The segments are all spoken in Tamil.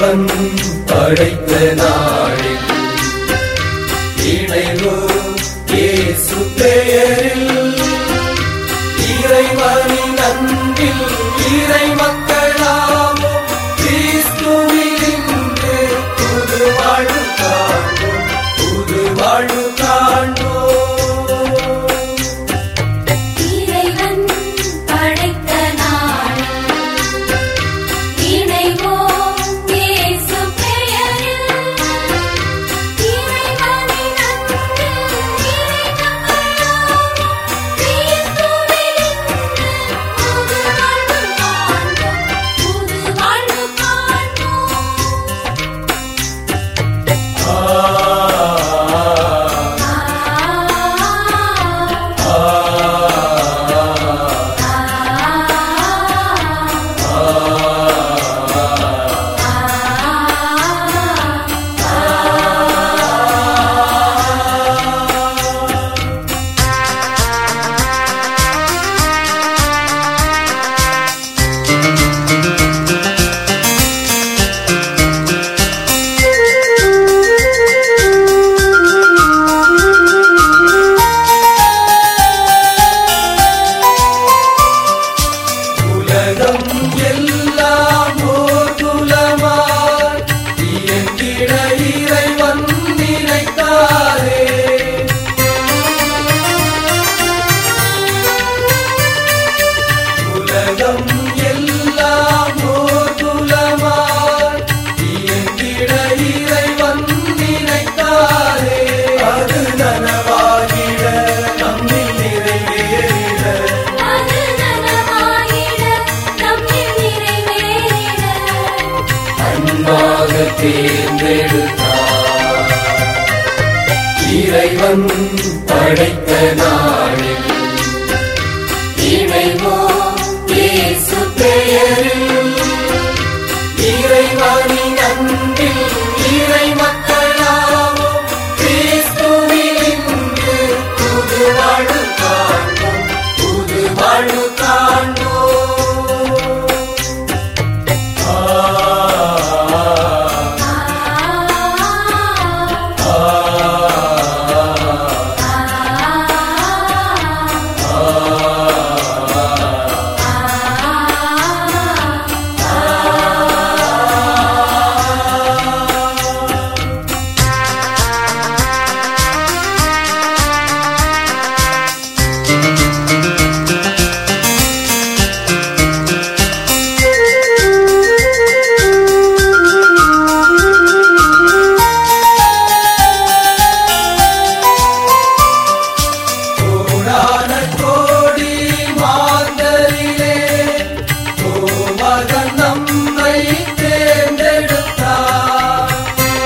இறைவன் படைத்த நாளில் இணைவு இயேசு பெயரில் இறைவனின் அன்பில் இறை மக்களாவோம் கிறிஸ்துவில் இன்று புது வாழ்வு காண்போம் புது வாழ்வு காண்போம் இறைவன் படைத்த நாள் இணைவோம் இயேசு பெயரில் இறைவனின் அன்பில் இறை மக்களாவோம் கிறிஸ்துவில் இன்று புது வாழ்வு காண்போம் புது வாழ்வு காண்போம் உலகம் எல்லாம் ஓர் குலமாய் இயங்கிட இறைவன் நினைத்தாரே உலகம் எல்லாம் ஓர் குலமாய் இயங்கிட இறைவன் நினைத்தாரே அது நனவாகிட நம்மில் நிறைவேறிட அது நலமாயிட நம்மில் நிறைவேறிட அன்பாக தேர்ந்தெடுத்தார் இறைவன் படைத்த நாளில் இணைவோம் இயேசு பெயரில் இறைவனின் அன்பில் இறை மக்களாவோம் கிறிஸ்துவில் இன்று புது வாழ்வு காண்போம் புது வாழ்வு காண்போம் ஆ கோடான கோடி மாந்தரிலே கோமகன் நம்மை தேர்ந்தெடுத்தார்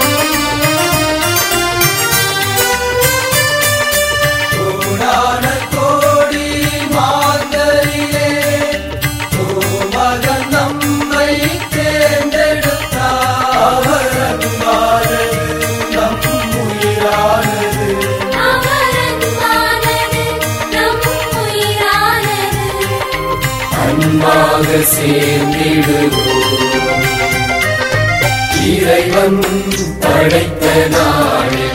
கோடான கோடி மாந்தரிலே கோமகன் நம்மை தேர்ந்தெடுத்தார் அவர் அன்பானது நம் உயிரானது அவரன்பானது நம் உயிரானது அன்பாக சேர்ந்திடுவோம் இறைவன் படைத்த நாளே